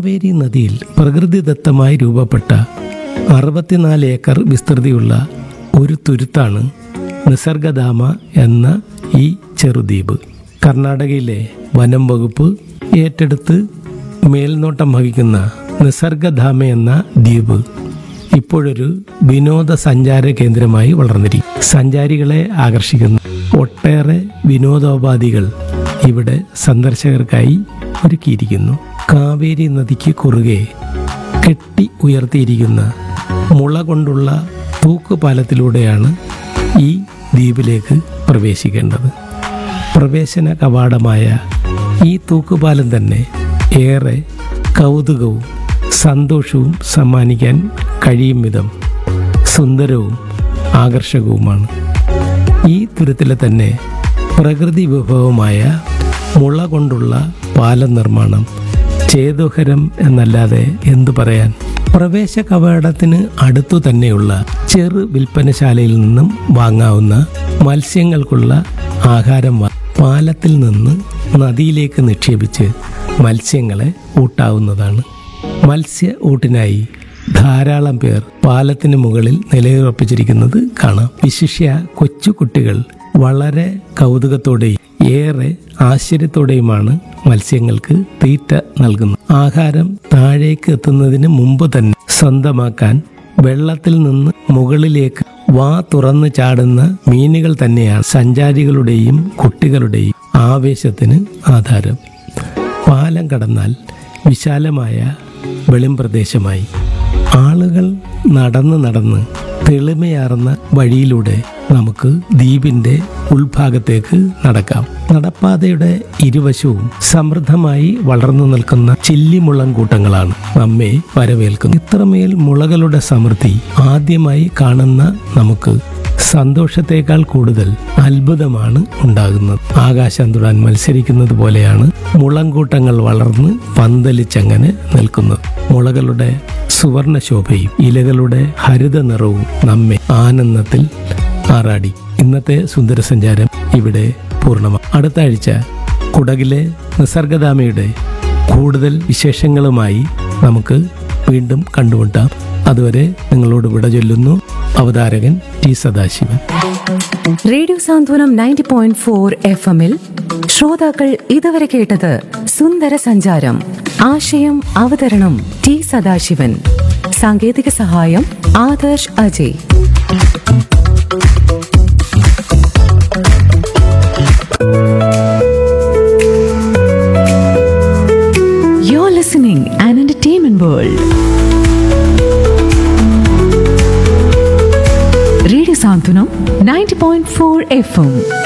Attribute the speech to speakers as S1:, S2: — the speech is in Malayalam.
S1: കാവേരി നദിയിൽ പ്രകൃതിദത്തമായി രൂപപ്പെട്ട അറുപത്തിനാല് ഏക്കർ വിസ്തൃതിയുള്ള ഒരു തുരുത്താണ് നിസർഗധാമ എന്ന ഈ ചെറുദ്വീപ് കർണാടകയിലെ വനം വകുപ്പ് ഏറ്റെടുത്ത് മേൽനോട്ടം വഹിക്കുന്ന നിസർഗധാമ എന്ന ദ്വീപ് ഇപ്പോഴൊരു വിനോദസഞ്ചാര കേന്ദ്രമായി വളർന്നിരിക്കും സഞ്ചാരികളെ ആകർഷിക്കുന്ന ഒട്ടേറെ വിനോദോപാധികൾ ഇവിടെ സന്ദർശകർക്കായി ഒരുക്കിയിരിക്കുന്നു കാവേരി നദിക്ക് കുറുകെ കെട്ടി ഉയർത്തിയിരിക്കുന്ന മുള കൊണ്ടുള്ള തൂക്കുപാലത്തിലൂടെയാണ് ഈ ദ്വീപിലേക്ക് പ്രവേശിക്കേണ്ടത് പ്രവേശന കവാടമായ ഈ തൂക്കുപാലം തന്നെ ഏറെ കൗതുകവും സന്തോഷവും സമ്മാനിക്കാൻ കഴിയും വിധം സുന്ദരവും ആകർഷകവുമാണ് ഈ തുരുത്തിലെ തന്നെ പ്രകൃതി വിഭവമായ മുള കൊണ്ടുള്ള പാലം നിർമ്മാണം ചേതുഹരം എന്നല്ലാതെ എന്തു പറയാൻ പ്രവേശ കവാടത്തിന് അടുത്തു തന്നെയുള്ള ചെറു വിൽപ്പനശാലയിൽ നിന്നും വാങ്ങാവുന്ന മത്സ്യങ്ങൾക്കുള്ള ആഹാരം വാ- പാലത്തിൽ നിന്ന് നദിയിലേക്ക് നിക്ഷേപിച്ച് മത്സ്യങ്ങളെ ഊട്ടാവുന്നതാണ് മത്സ്യ ഊട്ടിനായി ധാരാളം പേർ പാലത്തിന് മുകളിൽ നിലയുറപ്പിച്ചിരിക്കുന്നത് കാണാം വിശിഷ്യ കൊച്ചു കുട്ടികൾ വളരെ കൗതുകത്തോടെയും ഏറെ ആശ്ചര്യത്തോടെയുമാണ് മത്സ്യങ്ങൾക്ക് തീറ്റ നൽകുന്നത് ആഹാരം താഴേക്ക് എത്തുന്നതിന് മുമ്പ് തന്നെ സ്വന്തമാക്കാൻ വെള്ളത്തിൽ നിന്ന് മുകളിലേക്ക് വാ തുറന്ന് ചാടുന്ന മീനുകൾ തന്നെയാണ് സഞ്ചാരികളുടെയും കുട്ടികളുടെയും ആവേശത്തിന് ആധാരം പാലം കടന്നാൽ വിശാലമായ വെളിംപ്രദേശമായി ആളുകൾ നടന്ന് നടന്ന് തെളിമയാർന്ന വഴിയിലൂടെ നമുക്ക് ദ്വീപിന്റെ ഉൾഭാഗത്തേക്ക് നടക്കാം നടപ്പാതയുടെ ഇരുവശവും സമൃദ്ധമായി വളർന്നു നിൽക്കുന്ന ചില്ലിമുളം കൂട്ടങ്ങളാണ് നമ്മെ വരവേൽക്കുന്നത് ഇത്രമേൽ മുളകളുടെ സമൃദ്ധി ആദ്യമായി കാണുന്ന നമുക്ക് സന്തോഷത്തേക്കാൾ കൂടുതൽ അത്ഭുതമാണ് ഉണ്ടാകുന്നത് ആകാശം തൊടാൻ മത്സരിക്കുന്നത് പോലെയാണ് മുളങ്കൂട്ടങ്ങൾ വളർന്ന് പന്തലിച്ചങ്ങനെ നിൽക്കുന്നത് മുളകളുടെ സുവർണ ശോഭയും ഇലകളുടെ ഹരിത നിറവും നമ്മെ ആനന്ദത്തിൽ ആറാടി ഇന്നത്തെ സുന്ദര സഞ്ചാരം ഇവിടെ പൂർണ്ണമാണ് അടുത്ത ആഴ്ച കുടകിലെ നിസർഗധാമയുടെ കൂടുതൽ വിശേഷങ്ങളുമായി നമുക്ക് വീണ്ടും കണ്ടുമുട്ടാം അതുവരെ നിങ്ങളോട് വിട ചൊല്ലുന്നു അവതാരകൻ T Sadasivan
S2: radio Santhwanam ninety point four F എമ്മിൽ ശ്രോതാക്കൾ ഇതുവരെ കേട്ടത് സുന്ദര സഞ്ചാരം ആശയം അവതരണം ടി സദാശിവൻ സാങ്കേതിക സഹായം Adarsh Ajay You're listening an entertainment world. Radio Santunam 90.4 FM.